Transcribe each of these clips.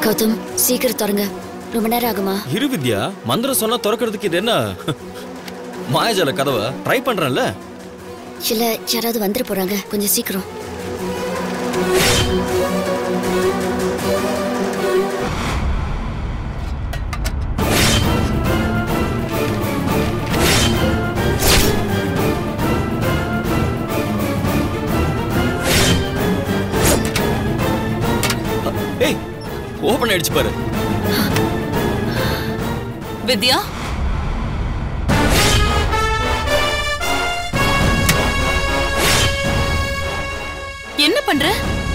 கௌதம் சீக்கிரம் தொடங்க ரொம்ப நேரம் ஆகுமா இரு வித்யா மந்திரம் சொன்னா திறக்கிறதுக்கு இது என்ன மாயாஜால கதவை ட்ரை பண்றேன்ல இல்ல யாராவது வந்துட போறாங்க கொஞ்சம் சீக்கிரம் ஏய் ஓபன் ஆயிடுச்சு பாரு வித்யா என்ன பண்ற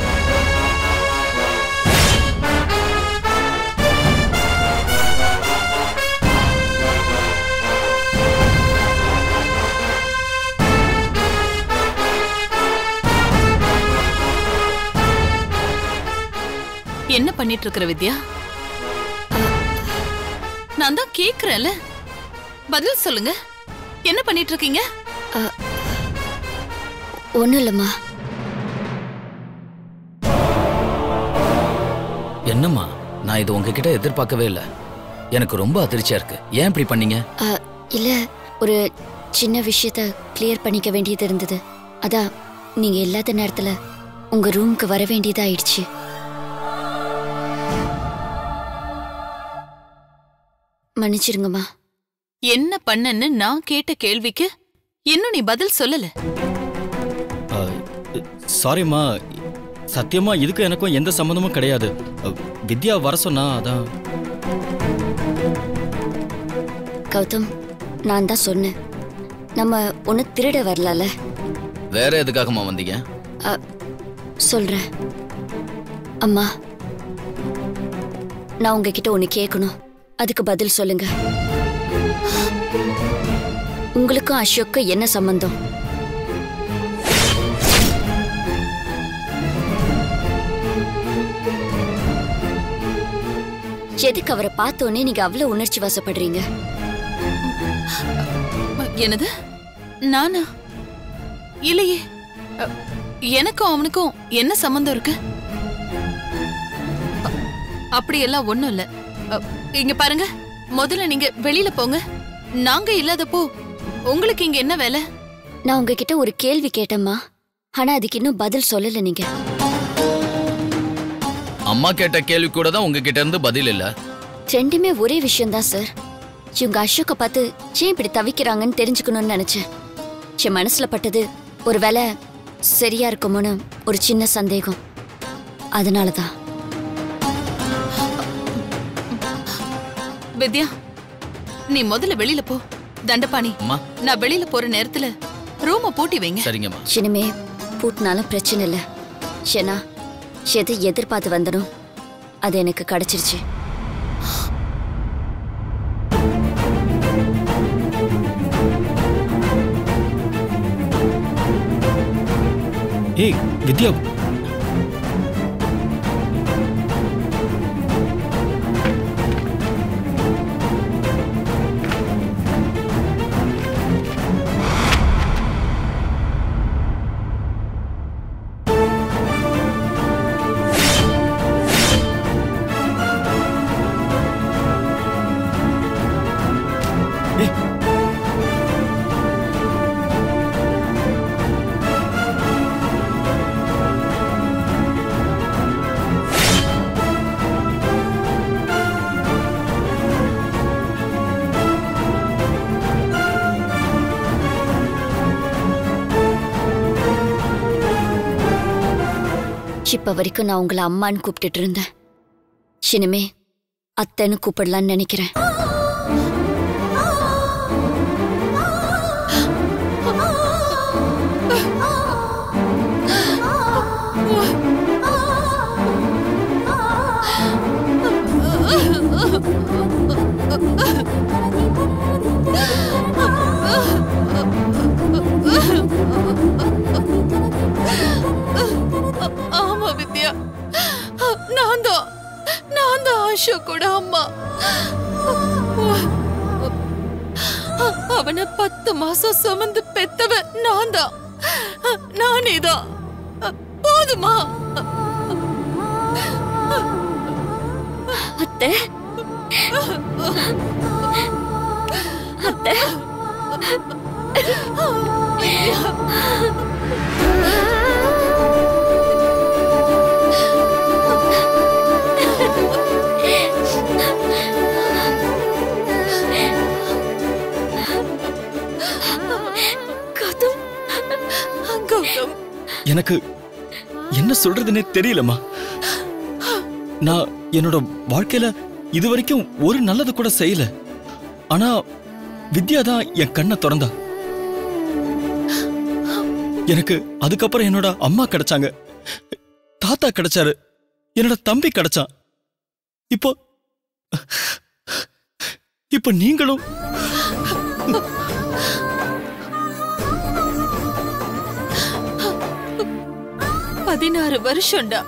என்ன பண்ணிட்டு இருக்கிற வித்யா நான் தான் கேக்குறேன்ல பதில் சொல்லுங்க என்ன பண்ணிட்டு இருக்கீங்க ஒன்றும் இல்லைம்மா என்னம்மா நான் இது உங்ககிட்ட எதிர்பார்க்கவே இல்லை எனக்கு ரொம்ப அதிர்ச்சியா இருக்கு ஏன் இப்படி பண்ணீங்க அ, இல்ல ஒரு சின்ன விஷயத்த கிளியர் பண்ணிக்க வேண்டியது இருந்தது அதான் நீங்க இல்லாத நேரத்துல உங்க ரூமுக்கு வர வேண்டியதாயிடுச்சு மன்னிச்சிருங்கம்மா என்ன பண்ணன்னு நான் கேட்ட கேள்விக்கு இன்னும் நீ பதில் சொல்லல சாரிம்மா சத்தியமா இதுக்கும் எனக்கும் எந்த சம்மந்தமும் கிடையாது அஹ், வித்யா வர சொன்னா அதான் கௌதம் நான் தான் சொன்னேன் நம்ம ஒன்று திருட வரலால வேற எதுக்காகம்மா வந்தீங்க அ, சொல்றேன் அம்மா நான் உங்ககிட்ட ஒன்று கேட்கணும் அதுக்கு பதில் சொல்லுங்க உங்களுக்கும் அசோக்கும் என்ன சம்பந்தம் எதுக்கு அவரை பார்த்தோன்னே நீங்க அவ்வளவு உணர்ச்சி வசப்படுறீங்க என்னது நானா இல்லையே அ, எனக்கும் அவனுக்கும் என்ன சம்பந்தம் இருக்கு அ, அப்படியெல்லாம் ஒண்ணும் இல்ல அ, இங்க பாருங்க முதல்ல நீங்க வெளியில போங்க நாங்க இல்லாதப்போ உங்களுக்கு இங்க என்ன வேலை நான் உங்ககிட்ட ஒரு கேள்வி கேட்டேம்மா ஆனா அதுக்கு இன்னும் பதில் சொல்லல நீங்க அம்மா கேட்ட கேள்வி கூட தான் உங்ககிட்ட இருந்து பதில் இல்ல ரெண்டுமே ஒரே விஷயம்தான் சார் இவங்க அசோக்கை பார்த்து ஏன் இப்படி தவிக்கிறாங்கன்னு தெரிஞ்சுக்கணும்னு நினைச்சேன் என் மனசுல பட்டது ஒருவேளை சரியா இருக்குமோன்னு ஒரு சின்ன சந்தேகம் அதனால தான் வித்யா நீ முதல்ல வெளியில போ தண்டபாணி அம்மா நான் வெளியில போற நேரத்துல ரூம பூட்டி வைங்க சரிங்கம்மா இனிமே பூட்டினாலும் பிரச்சனை இல்லை ஏன்னா எது எதிர்பார்த்து வந்தனோ அது எனக்கு கிடைச்சிருச்சு ஏய் வித்யா ஏய் இப்ப வரைக்கும் நான் உங்களை அம்மான்னு கூப்பிட்டுட்டு இருந்தேன் இனிமே அத்தைன்னு கூப்பிடலான்னு நினைக்கிறேன் ஆமா வித்யா நான் தான் நான் தான் அசோக்கோட அம்மா அவனை பத்து மாசம் சுமந்து பெத்தவ நான் தான் நானே தான் போதுமா அத்தை அத்தை கௌதம் கௌதம் எனக்கு என்ன சொல்றதுன்னே தெரியலம்மா நான் என்னோட வாழ்க்கையில இது வரைக்கும் ஒரு நல்லது கூட செய்யல ஆனா வித்யா தான் என் கண்ணை திறந்தா எனக்கு அதுக்கப்புறம் என்னோட அம்மா கிடைச்சாங்க தாத்தா கிடைச்சாரு என்னோட தம்பி கிடைச்சான் இப்போ இப்போ நீங்களும் பதினாறு வருஷம்டா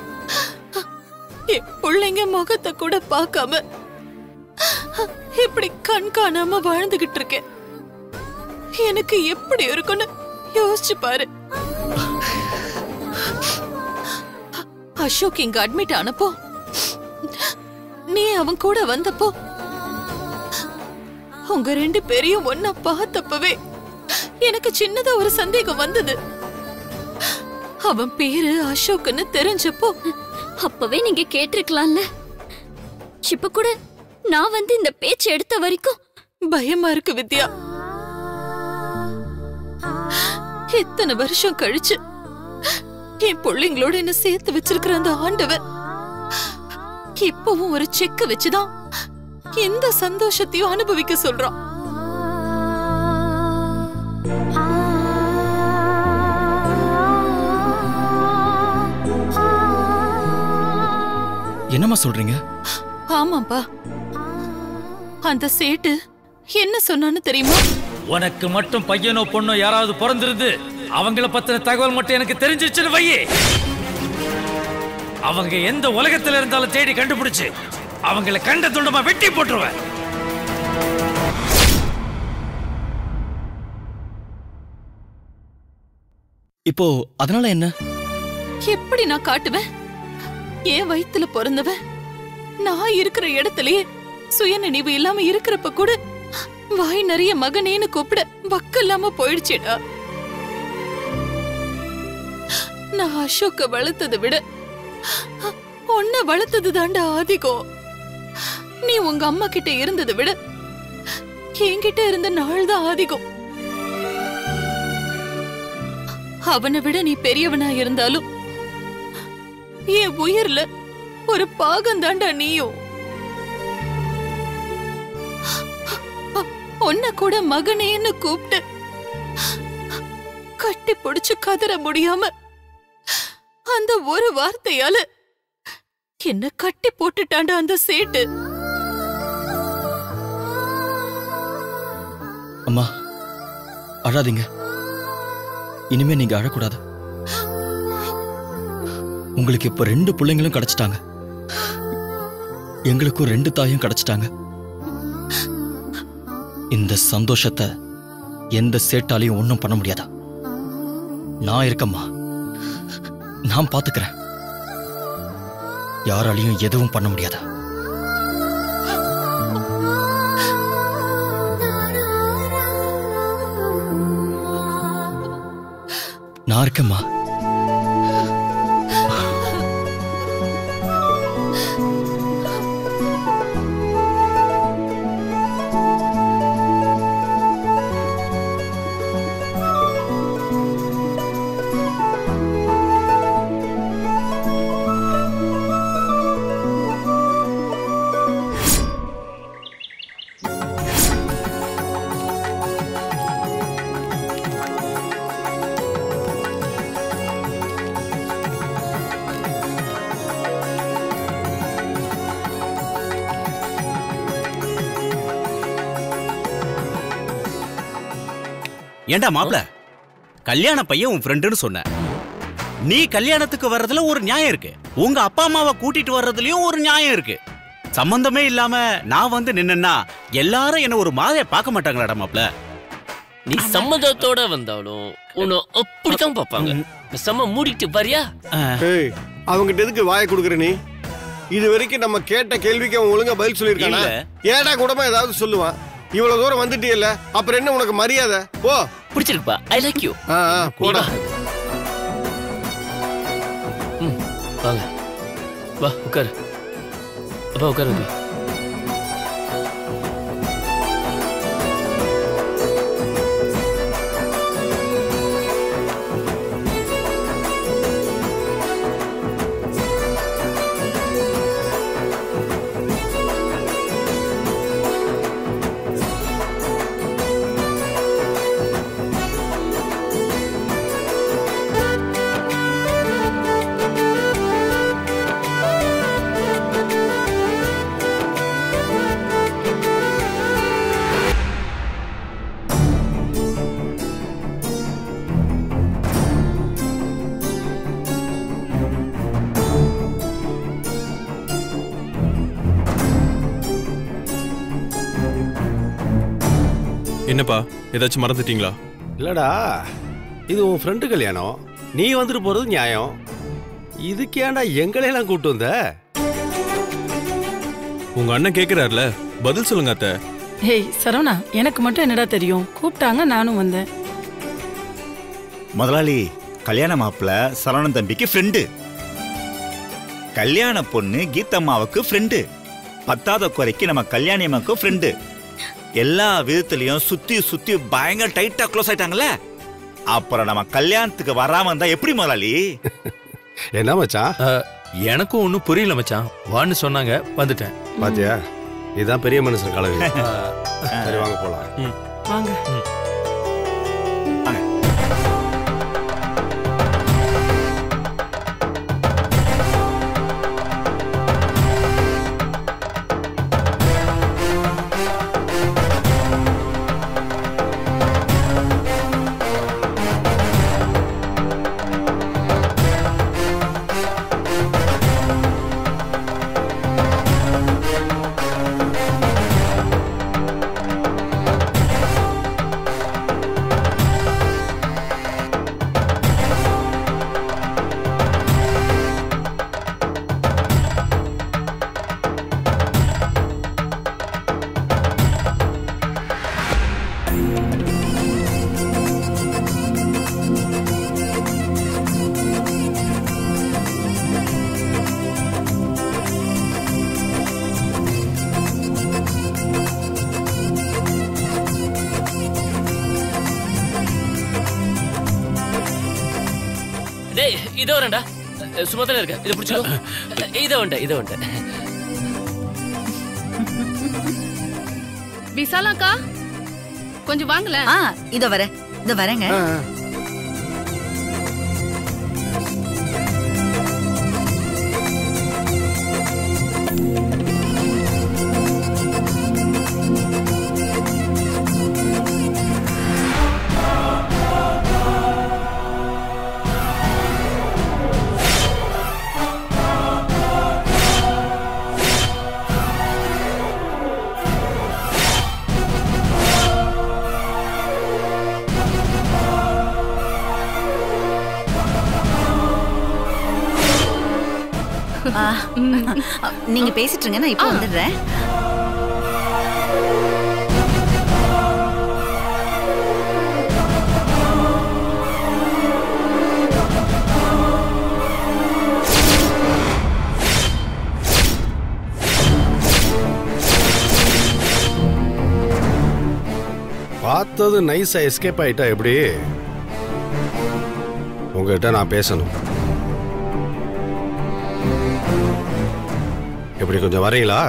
என் பிள்ளைங்க முகத்தை கூட பார்க்காம இப்படி கண் காணாம வாழ்ந்துகிட்டு இருக்கேன் எனக்கு எப்படி இருக்குன்னு யோசிச்சு பாரு அசோக் இங்க அட்மிட் ஆனப்போ நீ அவன் கூட வந்தப்போ உங்க ரெண்டு பேரையும் ஒன்னா பார்த்தப்பவே எனக்கு சின்னதா ஒரு சந்தேகம் வந்தது அவன் பேரு அசோக்னு தெரிஞ்சப்போ அப்பவே நீங்க கேட்டிருக்கலாம்ல இப்ப கூட நான் வந்து இந்த பேச்சு எடுத்த வரைக்கும் பயமா இருக்கு வித்யா எத்தனை வருஷம் கழிச்சு என் பிள்ளைங்களோட என்ன சேர்த்து வச்சிருக்கிற அந்த ஆண்டவன் இப்பவும் ஒரு செக்க வச்சுதான் எந்த சந்தோஷத்தையும் அனுபவிக்க சொல்றான் என்னம்மா சொல்றீங்க ஆமாப்பா அந்த சேட்டு என்ன சொன்னான்னு தெரியுமா உனக்கு மட்டும் பையனோ பொண்ணோ யாராவது பிறந்திருந்து அவங்கள பத்தின தகவல் மட்டும் எனக்கு தெரிஞ்சிச்சுன்னு வையே அவங்க எந்த உலகத்துல இருந்தாலும் தேடி கண்டுபிடிச்சு அவங்கள கண்ட துண்டமா வெட்டி போட்டுருவேன் இப்போ அதனால என்ன எப்படி நான் காட்டுவேன் என் வயித்துல பிறந்தவன் நான் இருக்கிற இடத்துலயே சுயநினைவு இல்லாம இருக்கிறப்ப கூட வாய் நிறைய மகனேன்னு கூப்பிட வக்கில்லாம போயிடுச்சேடா நான் அசோக்க வளர்த்ததை விட உன்னை வளர்த்தது தாண்டா ஆதிகம் நீ உங்க அம்மா கிட்ட இருந்ததை விட என்கிட்ட இருந்த நாள் தான் ஆதிகம் அவனை விட நீ பெரியவனா இருந்தாலும் என் உயிர்ல ஒரு பாகம் தாண்டா நீயும் உன்னை கூட மகனேன்னு கூப்பிட்டு கட்டி பிடிச்சு கதற முடியாம அந்த ஒரு வார்த்தையால என்ன கட்டி போட்டுட்டாண்டா அந்த சேட்டு அம்மா அழாதீங்க இனிமே நீங்க அழக்கூடாது உங்களுக்கு இப்ப ரெண்டு பிள்ளைங்களும் கிடைச்சிட்டாங்க எங்களுக்கும் ரெண்டு தாயும் கிடைச்சிட்டாங்க இந்த சந்தோஷத்தை எந்த சேட்டாலையும் ஒன்றும் பண்ண முடியாதா நான் இருக்கம்மா நான் பாத்துக்கிறேன் யாராலையும் எதுவும் பண்ண முடியாதா நான் இருக்கேம்மா ஏண்டா மாப்ள கல்யாண பையன் உன் ஃப்ரெண்டுன்னு சொன்ன நீ கல்யாணத்துக்கு வர்றதுல ஒரு நியாயம் இருக்கு உங்க அப்பா அம்மாவை கூட்டிட்டு வர்றதுலயும் ஒரு நியாயம் இருக்கு சம்பந்தமே இல்லாம நான் வந்து நின்னா எல்லாரும் என்ன ஒரு மாதிரியா பார்க்க மாட்டாங்களாடா மாப்ள நீ சம்மதத்தோட வந்தாலும் உன்னை அப்படித்தான் பார்ப்பாங்க பேசாம மூடிட்டு பாரியா ஏய் அவங்கிட்ட எதுக்கு வாயை கொடுக்குற நீ இது வரைக்கும் நம்ம கேட்ட கேள்விக்கு அவன் ஒழுங்கா பதில் சொல்லியிருக்கானா இல்ல. ஏடா கூடமா ஏதாவது சொல்லுவான் இவ்வளவு தூரம் வந்துட்டியல்ல அப்புறம் என்ன உனக்கு மரியாதை போ பிடிச்சிருக்குப்பா ஐ லைக் யூ ஆ, ஆ, போடா வாங்க வா உட்காரு அப்பா உட்காரு அப்பா. என்னப்பா ஏதாச்சும் மறந்துட்டீங்களா இல்லடா இது உன் ஃப்ரெண்டு கல்யாணம் நீ வந்துட்டு போறது நியாயம் இதுக்கு ஏன்டா எங்களையெல்லாம் கூட்டு வந்த உங்க அண்ணன் கேக்குறாருல பதில் சொல்லுங்க அத்தை ஏய் சரவணா எனக்கு மட்டும் என்னடா தெரியும் கூப்பிட்டாங்க நானும் வந்தேன் முதலாளி கல்யாண மாப்பிள்ள சரவணன் தம்பிக்கு ஃப்ரெண்டு கல்யாண பொண்ணு கீதம்மாவுக்கு ஃப்ரெண்டு பத்தாத குறைக்கு நம்ம கல்யாணி அம்மாவுக்கு ஃப்ரெண்டு எல்லா விதத்துலயும் சுத்தி சுத்தி பயங்கர டைட்டா க்ளோஸ் ஆயிட்டாங்கல்ல அப்புறம் நம்ம கல்யாணத்துக்கு வராம இருந்தா எப்படி முதலாளி என்ன மச்சான் எனக்கும் ஒன்றும் புரியல மச்சான் வான்னு சொன்னாங்க வந்துட்டேன் பாத்தியா இதுதான் பெரிய மனுஷன் கலவி சரி வாங்க போலாம் வாங்க டேய் இதோ வரேன்டா சும்மா தானே இருக்க இதை பிடிச்சிக்கோ இதை வந்துட்டேன் இதை வந்துட்டேன் விசாலாக்கா கொஞ்சம் வாங்கல ஆ இதோ வரேன் இதோ வரேங்க ஆ, நீங்க பேசிட்டு இருங்க நான் இப்போ வந்துடுறேன் பார்த்தது நைஸா எஸ்கேப் ஆயிட்டா எப்படி உங்ககிட்ட நான் பேசணும் எப்படி கொஞ்சம் வரீங்களா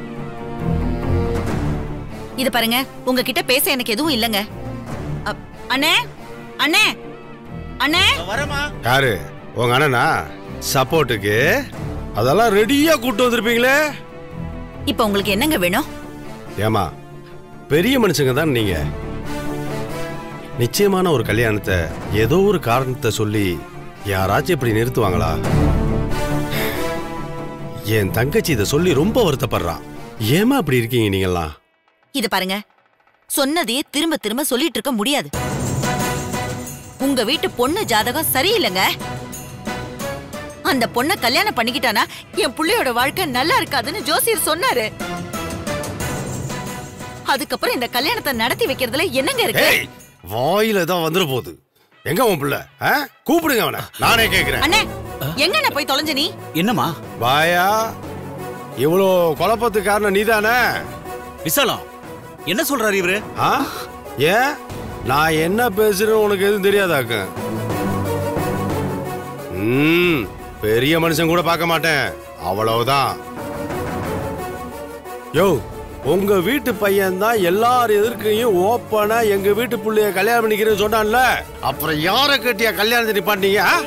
இது பாருங்க உங்ககிட்ட பேச எனக்கு எதுவும் இல்லைங்க அப்- அண்ணே அண்ணே அண்ணே யாரு உங்க அண்ணனா சப்போர்ட்டுக்கு அதெல்லாம் ரெடியா கூட்டு வந்திருப்பீங்களே இப்போ உங்களுக்கு என்னங்க வேணும் ஏமா பெரிய மனுஷங்க தான் நீங்க நிச்சயமான ஒரு கல்யாணத்தை ஏதோ ஒரு காரணத்தை சொல்லி யாராச்சும் இப்படி நிறுத்துவாங்களா என் தங்கச்சி இதை சொல்லி ரொம்ப வருத்தப்படுறா ஏமா அப்படி இருக்கீங்க நீங்கெல்லாம் இது பாருங்க சொன்னதையே திரும்ப திரும்ப சொல்லிட்டு இருக்க முடியாது உங்க வீட்டு பொண்ணு ஜாதகம் சரியில்லைங்க அந்த பொண்ணை கல்யாணம் பண்ணிக்கிட்டானா என் புள்ளையோட வாழ்க்கை நல்லா இருக்காதுன்னு ஜோசியர் சொன்னாரு அதுக்கப்புறம் இந்த கல்யாணத்தை நடத்தி வைக்கிறதுல என்னங்க இருக்கு ஏய் வாயில தான் வந்துட போகுது எங்க உன் பிள்ளை ஆ? கூப்பிடுங்க அவனை நானே கேக்குறேன் அண்ணே எங்கண்ணே போய் தொலைஞ்ச நீ என்னம்மா வாயா இவ்வளோ குழப்பத்துக்கு காரணம் நீதானே விசாலம் என்ன சொல்றாரு இவரு ஆ ஏன் நான் என்ன பேசுறேன்னு உனக்கு எதுவும் தெரியாதாக்க ம் பெரிய மனுஷன் கூட பார்க்க மாட்டேன் அவ்வளவுதான் யோ உங்க வீட்டு பையன் தான் எல்லார் எதிர்க்கையும் ஓப்பனா எங்க வீட்டு புள்ளைய கல்யாணம் பண்ணிக்கிறேன்னு சொன்னான்ல அப்புறம் யாரை கட்டியா கல்யாணத்தை நிப்பாட்டீங்க ஆ?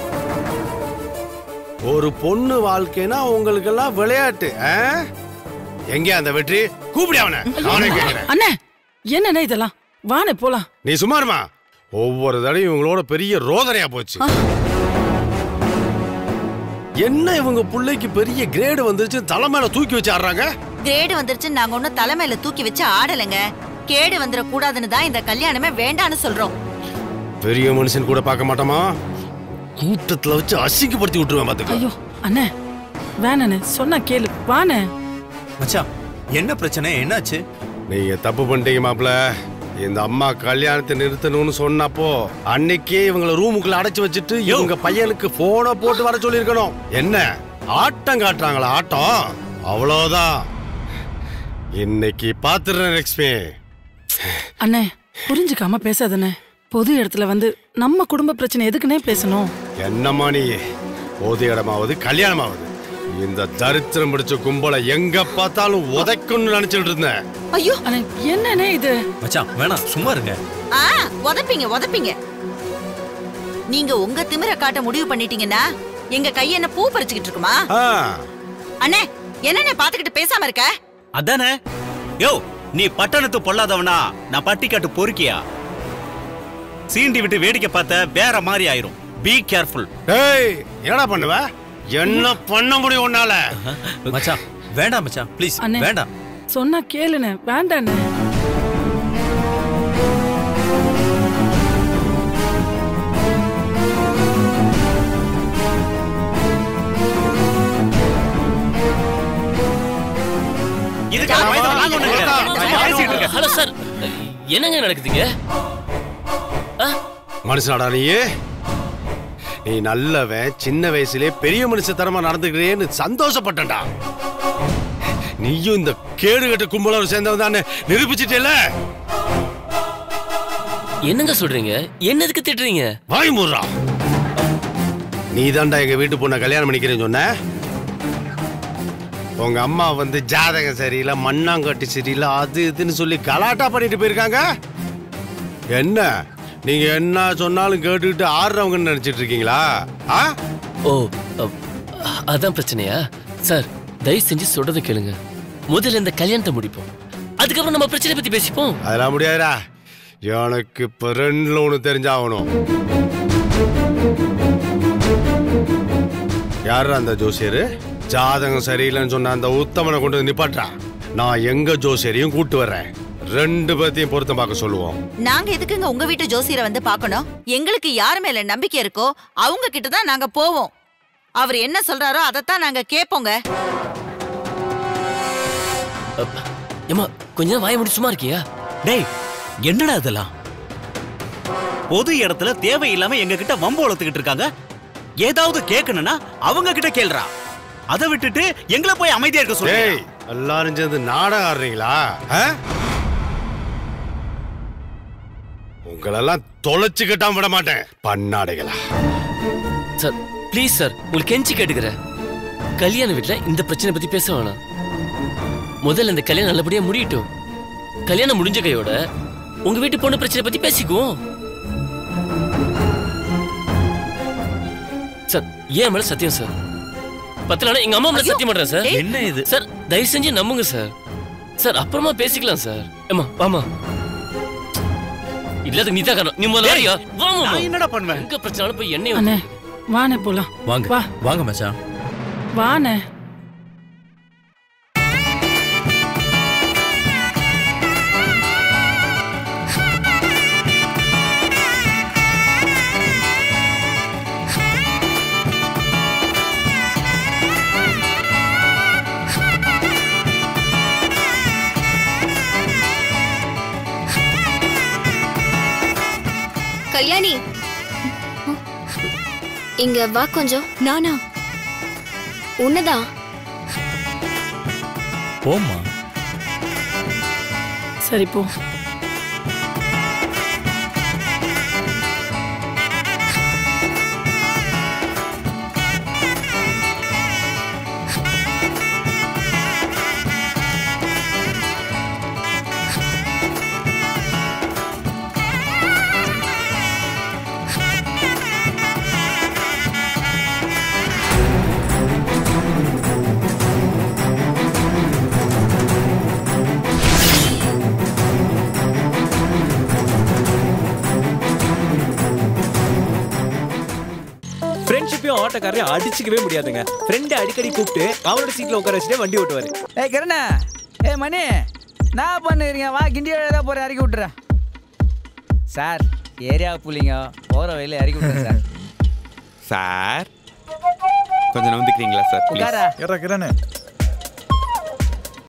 ஒரு பொண்ணு வாழ்க்கைனா உங்களுக்கெல்லாம் விளையாட்டு ஆ? எங்க அந்த வெற்றி கூப்பிடி அவனை நானே கேட்கிறேன் அண்ணே என்னண்ணே இதெல்லாம் வானே போலாம் நீ சும்மா இருமா ஒவ்வொரு தடவையும் இவங்களோட பெரிய ரோதனையா போச்சு என்ன இவங்க பிள்ளைக்கு பெரிய கிரேடு வந்துருச்சு தலை மேல தூக்கி வச்சு ஆடுறாங்க கிரேடு வந்துருச்சு நாங்க ஒண்ணும் தலைமையில தூக்கி வச்சு ஆடலைங்க கேடு வந்துட கூடாதுன்னு தான் இந்த கல்யாணமே வேண்டான்னு சொல்றோம் பெரிய மனுஷன் கூட பார்க்க மாட்டோமா கூட்டத்துல வச்சு அசிங்கப்படுத்தி விட்டுருவேன் பாத்துக்க ஐயோ அண்ணே வேணண்ணே சொன்னா கேளு வானே மச்சான் என்ன பிரச்சனை என்னாச்சு நீங்க தப்பு பண்ணிட்டீங்க மாப்ள இந்த அம்மா கல்யாணத்தை நிறுத்தணும்னு சொன்னப்போ அன்னைக்கே இவங்கள ரூமுக்குள்ள அடைச்சு வச்சுட்டு இவங்க பையனுக்கு போனை போட்டு வர சொல்லியிருக்கணும் என்ன ஆட்டம் காட்டுறாங்களா ஆட்டம் அவ்வளவுதான் இன்னைக்கு பாத்துறேன் லட்சுமி அண்ணே புரிஞ்சுக்காம பேசாதண்ணே பொது இடத்துல வந்து நம்ம குடும்ப பிரச்சனை எதுக்குன்னே பேசணும் என்னம்மா நீ பொது இடமாவது கல்யாணமாவது இந்த தரித்திரம் பிடிச்ச கும்பலை எங்க பார்த்தாலும் உதைக்கும்னு நினைச்சிட்டு இருந்தேன் ஐயோ அண்ணே என்னண்ணே இது மச்சான் வேணாம் சும்மா இருங்க ஆ உதப்பீங்க உதப்பீங்க நீங்க உங்க திமிர காட்ட முடிவு பண்ணிட்டீங்கன்னா எங்க கை என்ன பூ பறிச்சுக்கிட்டு இருக்குமா அண்ணே என்னண்ணே பாத்துக்கிட்டு பேசாம இருக்க அதானே யோ நீ பட்டணத்து பொல்லாதவனா நான் பட்டிக்காட்டு பொறுக்கியா சீண்டி விட்டு வேடிக்கை பார்த்த வேற மாதிரி ஆயிரும் பி கேர்ஃபுல் ஏய் என்னடா பண்ணுவ என்ன பண்ண முடியும் உன்னால மச்சான் வேண்டாம் மச்சான் ப்ளீஸ் அண்ணே வேண்டாம் சொன்னா கேளுண்ணே வேண்டாண்ணே ஹலோ சார் என்னங்க நடக்குதுங்க மனுஷனாடா நீ நீ நல்லவன் சின்ன வயசுலயே பெரிய மனுஷத்தனமா நடந்துக்கிறேன்னு சந்தோஷப்பட்டேன்டா நீயும் இந்த கேடுகட்ட கும்பலோட சேர்ந்தவன் தானே நிரூபிச்சிட்டேல என்னங்க சொல்றீங்க என்னதுக்கு திட்டுறீங்க வாய் மூடுறா நீ தான்டா எங்க வீட்டு பொண்ணை கல்யாணம் பண்ணிக்கிறேன்னு சொன்ன உங்க அம்மா வந்து ஜாதகம் சரியில்லை மண்ணாங்கட்டி சரியில்லை அது இதுன்னு சொல்லி கலாட்டா பண்ணிட்டு போயிருக்காங்க என்ன நீங்க என்ன சொன்னாலும் கேட்டுக்கிட்டு ஆடுறவங்கன்னு நினைச்சிட்டு இருக்கீங்களா ஆ ஓ அப், அதான் பிரச்சனையா சார் தயவு செஞ்சு சொல்றதை கேளுங்க முதல்ல இந்த கல்யாணத்தை முடிப்போம் அதுக்கப்புறம் நம்ம பிரச்சனை பத்தி பேசிப்போம் அதெல்லாம் முடியாதுடா எனக்கு இப்ப ரெண்டுல ஒண்ணு தெரிஞ்சாகணும் யாரு அந்த ஜோசியரு ஜாதகம் சரியில்லைன்னு சொன்ன அந்த உத்தமனை கொண்டு வந்து நிப்பாட்டா நான் எங்க ஜோசியரையும் கூட்டு வர்றேன் ரெண்டு பேர்த்தையும் பொருத்தம் பார்க்க சொல்லுவோம் நாங்க எதுக்குங்க உங்க வீட்டு ஜோசியரை வந்து பார்க்கணும் எங்களுக்கு யார் மேல நம்பிக்கை இருக்கோ அவங்க கிட்ட தான் நாங்க போவோம் அவர் என்ன சொல்றாரோ அதைத்தான் நாங்க கேட்போங்க ஏமா கொஞ்ச நேரம் வாய முடி சும்மா இருக்கியா டேய் என்னடா இதெல்லாம் பொது இடத்துல தேவையில்லாம எங்க கிட்ட வம்பு வளர்த்துக்கிட்டு இருக்காங்க ஏதாவது கேட்கணும்னா அவங்க கிட்ட கேளுடா அதை விட்டுட்டு எங்களை போய் அமைதியா இருக்க சொல்லு டேய் எல்லாரும் சேர்ந்து நாடகம் ஆடுறீங்களா ஆ? உங்களெல்லாம் தொலைச்சு கட்டாம விட மாட்டேன் பண்ணாடைகளா சார் ப்ளீஸ் சார் உங்களுக்கு கெஞ்சி கேட்டுக்கிறேன் கல்யாண வீட்ல இந்த பிரச்சனை பத்தி பேச வேணாம் முதல்ல இந்த கல்யாணம் நல்லபடியா முடியட்டும் கல்யாணம் முடிஞ்ச கையோட உங்க வீட்டு பொண்ணு பிரச்சனை பத்தி பேசிக்குவோம் சார் ஏன் மேல சத்தியம் சார் பத்தலனா எங்க அம்மா மேல சத்தியம் பண்றேன் சார் என்ன இது சார் தயவு செஞ்சு நம்புங்க சார் சார் அப்புறமா பேசிக்கலாம் சார் ஏமா வாமா இல்லாத நீ தான் காரணம் நீ முதல்ல வரியா வாமா நான் என்னடா பண்ணுவேன் எங்க பிரச்சனை போய் எண்ணெய் அண்ணே வானே போலாம் வாங்க வா வாங்க மச்சான் வானே இங்க வா கொஞ்சம் நானா உன்னதான் போம்மா சரி போ ஃப்ரெண்ட்ஷிப்பையும் ஆட்டோக்காரையும் அடிச்சுக்கவே முடியாதுங்க ஃப்ரெண்டை அடிக்கடி கூப்பிட்டு அவனோட சீட்ல உட்கார வச்சுட்டு வண்டி ஓட்டுவாரு ஏய் கிரணா ஏய் மணி நான் பண்ணுறீங்க வா கிண்டி தான் போகிறேன் இறக்கி விட்டுறேன் சார் ஏரியா புள்ளிங்க போகிற வழியில் இறக்கி விட்டுறேன் சார் சார் கொஞ்சம் நம்பிக்கிறீங்களா சார் உட்காரா. இறக்குறேன்னு